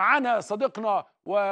معانا صديقنا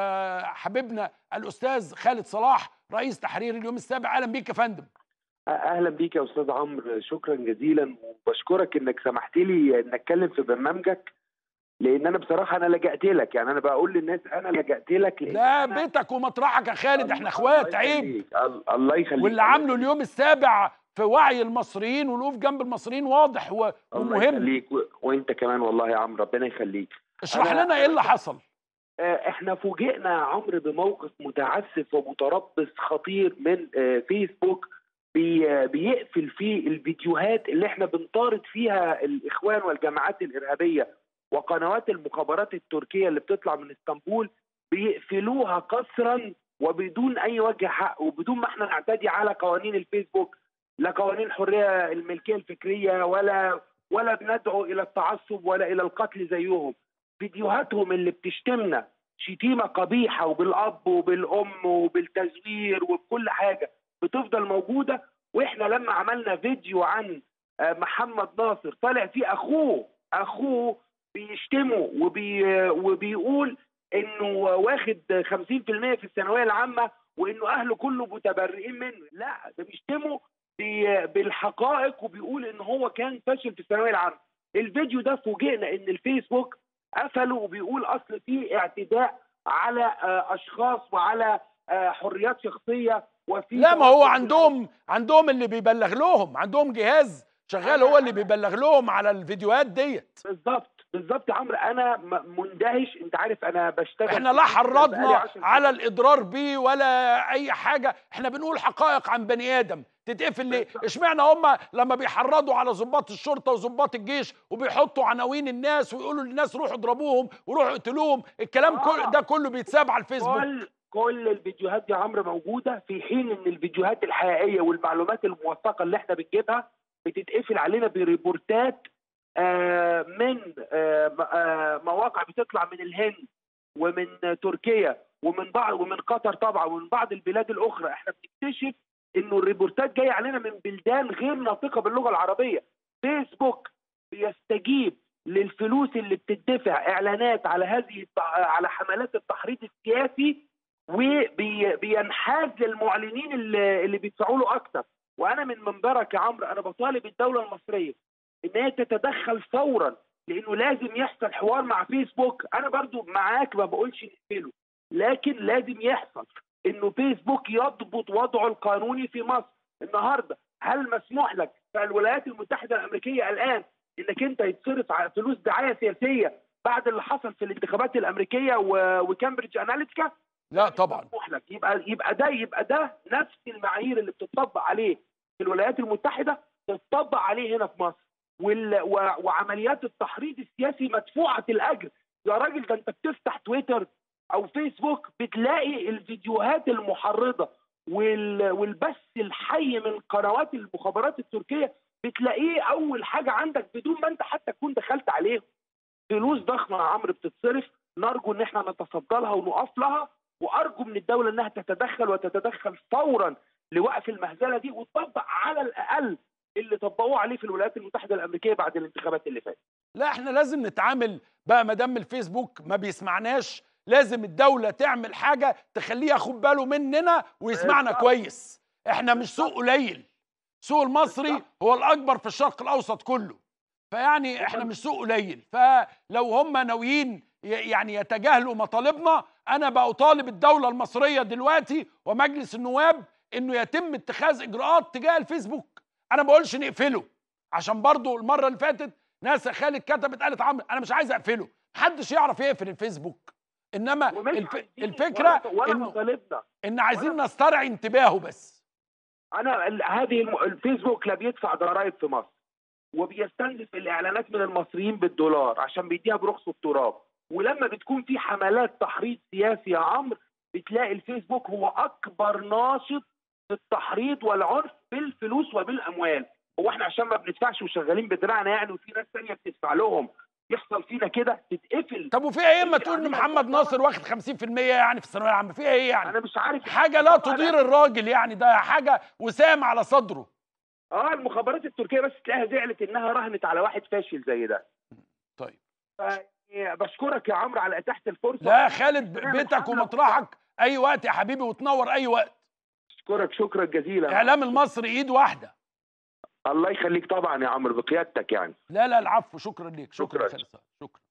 وحبيبنا الاستاذ خالد صلاح رئيس تحرير اليوم السابع اهلا بيك يا فندم اهلا بيك يا استاذ عمرو شكرا جزيلا وبشكرك انك سمحت لي ان اتكلم في برنامجك لان انا بصراحه انا لجأت لك يعني انا بقول للناس انا لجأت لك لان لا أنا بيتك ومطرحك يا خالد احنا اخوات عيب يخليك. ال- الله يخليك واللي عامله اليوم السابع في وعي المصريين والوقوف جنب المصريين واضح و- الله ومهم يخليك و- وانت كمان والله يا عمرو ربنا يخليك اشرح أنا- لنا ايه اللي حصل آه، احنا فوجئنا يا عمرو بموقف متعسف ومتربص خطير من آه، فيسبوك بي- آه، بيقفل فيه الفيديوهات اللي احنا بنطارد فيها الاخوان والجماعات الارهابيه وقنوات المخابرات التركيه اللي بتطلع من اسطنبول بيقفلوها قسرا وبدون اي وجه حق وبدون ما احنا نعتدي على قوانين الفيسبوك لا قوانين الحريه الملكيه الفكريه ولا ولا بندعو الى التعصب ولا الى القتل زيهم فيديوهاتهم اللي بتشتمنا شتيمه قبيحه وبالاب وبالام وبالتزوير وبكل حاجه بتفضل موجوده واحنا لما عملنا فيديو عن آه، محمد ناصر طالع فيه اخوه اخوه بيشتمه وبي وبيقول انه واخد 50% في الثانويه العامه وانه اهله كله متبرئين منه لا ده بيشتمه بي- بالحقائق وبيقول ان هو كان فاشل في الثانويه العامه الفيديو ده فوجئنا ان الفيسبوك قفله وبيقول اصل فيه اعتداء على آه، اشخاص وعلى آه، حريات شخصيه وفي لا ما هو توصل عندهم عندهم اللي بيبلغ لهم عندهم جهاز شغال هو اللي بيبلغ لهم على الفيديوهات ديت بالظبط بالظبط يا عمرو انا م- مندهش انت عارف انا بشتغل احنا في لا السيستم بقالي حرضنا 10 سنين. على الاضرار بيه ولا اي حاجه احنا بنقول حقائق عن بني ادم تتقفل ليه بالظبط. اشمعنى هم لما بيحرضوا على ضباط الشرطه وضباط الجيش وبيحطوا عناوين الناس ويقولوا للناس روحوا اضربوهم وروحوا اقتلوهم الكلام آه. كل ده كله بيتساب على الفيسبوك كل كل الفيديوهات دي يا عمرو موجوده في حين ان الفيديوهات الحقيقيه والمعلومات الموثقه اللي احنا بنجيبها بتتقفل علينا بريبورتات آه، من آه، م- آه، مواقع بتطلع من الهند ومن تركيا ومن بعض ومن قطر طبعا ومن بعض البلاد الاخرى احنا بنكتشف انه الريبورتات جايه علينا من بلدان غير ناطقه باللغه العربيه فيسبوك بيستجيب للفلوس اللي بتدفع اعلانات على هذه الت- على حملات التحريض السياسي وبينحاز للمعلنين اللي, اللي بيدفعوا له اكتر وانا من منبرك يا عمرو انا بطالب الدوله المصريه ان هي تتدخل فورا لانه لازم يحصل حوار مع فيسبوك انا برضو معاك ما بقولش نقفله لكن لازم يحصل انه فيسبوك يضبط وضعه القانوني في مصر النهارده هل مسموح لك في الولايات المتحده الامريكيه الان انك انت يتصرف على فلوس دعايه سياسيه بعد اللي حصل في الانتخابات الامريكيه و- وكامبريدج اناليتيكا لا طبعا مسموح لك يبقى يبقى ده يبقى ده نفس المعايير اللي بتطبق عليه في الولايات المتحده تطبق عليه هنا في مصر وال... و... وعمليات التحريض السياسي مدفوعه الاجر يا راجل ده انت بتفتح تويتر او فيسبوك بتلاقي الفيديوهات المحرضه وال... والبث الحي من قنوات المخابرات التركيه بتلاقيه اول حاجه عندك بدون ما انت حتى تكون دخلت عليه فلوس ضخمه يا عمرو بتتصرف نرجو ان احنا نتصدى لها ونقف لها وارجو من الدوله انها تتدخل وتتدخل فورا لوقف المهزله دي وتطبق على الاقل اللي طبقوه عليه في الولايات المتحده الامريكيه بعد الانتخابات اللي فاتت. لا احنا لازم نتعامل بقى ما دام الفيسبوك ما بيسمعناش لازم الدولة تعمل حاجة تخليه ياخد باله مننا ويسمعنا بالظبط. كويس احنا مش سوق قليل سوق المصري بالظبط. هو الأكبر في الشرق الأوسط كله فيعني احنا مش سوق قليل فلو هم ناويين ي- يعني يتجاهلوا مطالبنا انا بطالب الدولة المصرية دلوقتي ومجلس النواب انه يتم اتخاذ اجراءات تجاه الفيسبوك انا ما بقولش نقفله عشان برضو المرة اللي فاتت ناس يا خالد كتبت قالت عمرو انا مش عايز اقفله محدش يعرف يقفل الفيسبوك انما ومش الف... عايزين الفكره ولا, ولا انه مطالبنا ان عايزين نسترعي انتباهه بس انا ال- هذه الم- الفيسبوك لا بيدفع ضرائب في مصر وبيستنزف الاعلانات من المصريين بالدولار عشان بيديها برخص التراب ولما بتكون في حملات تحريض سياسي يا عمرو بتلاقي الفيسبوك هو اكبر ناشط في التحريض والعنف بالفلوس وبالاموال هو احنا عشان ما بندفعش وشغالين بدراعنا يعني وفي ناس ثانيه بتدفع لهم يحصل فينا كده تتقفل طب وفيها ايه اما انت تقول ان عندك محمد مصلحة؟ ناصر واخد 50% يعني في الثانويه العامه فيها ايه يعني انا مش عارف حاجه لا تضير الراجل يعني ده حاجه وسام على صدره اه المخابرات التركيه بس تلاقيها زعلت انها رهنت على واحد فاشل زي ده طيب ف بشكرك يا عمرو على اتاحه الفرصه لا خالد نعمل بيتك حملة ومطرحك اي وقت يا حبيبي وتنور اي وقت بشكرك شكرا جزيلا اعلام المصري ايد واحده الله يخليك طبعا يا عمرو بقيادتك يعني لا لا العفو شكرا ليك شكرا شكراً. خالد صالح. شكرا